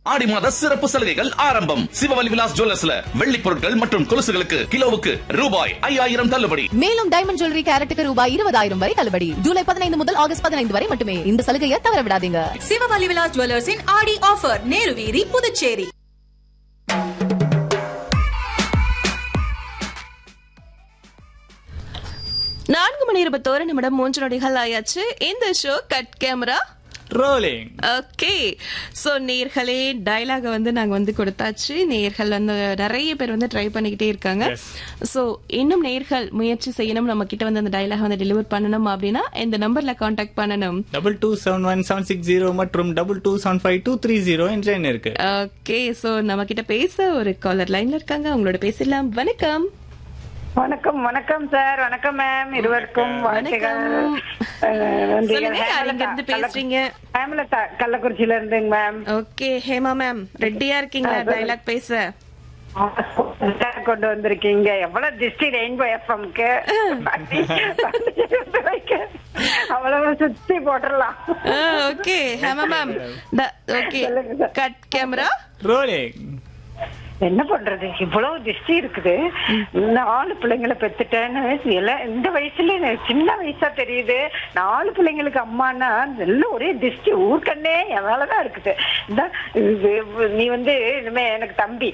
ஆடி மாத சிறப்பு சலுகைகள் ஆரம்பம் சிவவலி விலாஸ் ஜுவல்லர்ஸ்ல வெள்ளி பொருட்கள் மற்றும் கொலுசுகளுக்கு கிலோவுக்கு ரூபாய் ஐயாயிரம் தள்ளுபடி மேலும் டைமண்ட் ஜுவல்லரி கேரட்டுக்கு ரூபாய் இருபதாயிரம் வரை தள்ளுபடி ஜூலை பதினைந்து முதல் ஆகஸ்ட் பதினைந்து வரை மட்டுமே இந்த சலுகையை தவற விடாதீங்க சிவவலி விலாஸ் ஜுவல்லர்ஸின் ஆடி ஆஃபர் நேரு வீதி புதுச்சேரி நான்கு மணி இருபத்தோரு நிமிடம் மூன்று நொடிகள் ஆயாச்சு இந்த show cut camera rolling okay so நேர்களே டயலாக வந்து நாங்க வந்து கொடுத்தாச்சு நேர்கள் வந்து நிறைய பேர் வந்து ட்ரை பண்ணிக்கிட்டே இருக்காங்க Yes. சோ இன்னும் நேர்கள் முயற்சி செய்யணும் நம்ம கிட்ட வந்து அந்த டயலாக வந்து டெலிவர் பண்ணணும் அப்படின்னா இந்த நம்பர்ல காண்டாக்ட் பண்ணணும் double two seven one seven six zero மற்றும் double two seven five two three zero என்ற எண் இருக்கு ஓகே சோ நம்ம கிட்ட பேச ஒரு காலர் லைன்ல இருக்காங்க அவங்களோட பேசலாம் வணக்கம் வணக்கம் வணக்கம் சார் வணக்கம் மேம் இருவருக்கும் வாழ்த்துக்கள் வணக்கம். அஹ், நன்றிகள். சொல்லுங்க, யார் ஹேமலதா, இங்க இருந்து பேசுறீங்க? ஹேமலதா கள்ளக்குறிச்சியில இருந்துங்க மேம் ஓகே ஹேமா மேம் ரெடியா இருக்கீங்களா டயலாக் பேச கொண்டு வந்திருக்கீங்க எவ்வளவு திருஷ்டி ரெயின்போ எஃப்எம்க்கு அவ்வளவு சுத்தி போட்டுடலாம் ஓகே ஹேமா மேம் ஓகே சொல்லுங்க சார். கட் கேமரா ரோலிங் என்ன பண்றது இவ்வளவு திருஷ்டி இருக்குது நாலு பிள்ளைங்களை பெத்துட்டேன்னு எல்லாம் இந்த வயசுல எனக்கு சின்ன வயசா தெரியுது நாலு பிள்ளைங்களுக்கு அம்மானா நல்ல ஒரே திருஷ்டி ஊர்க்கண்ணே என் மேலதான் இருக்குது இந்தா, இது- நீ வந்து இனிமே எனக்கு தம்பி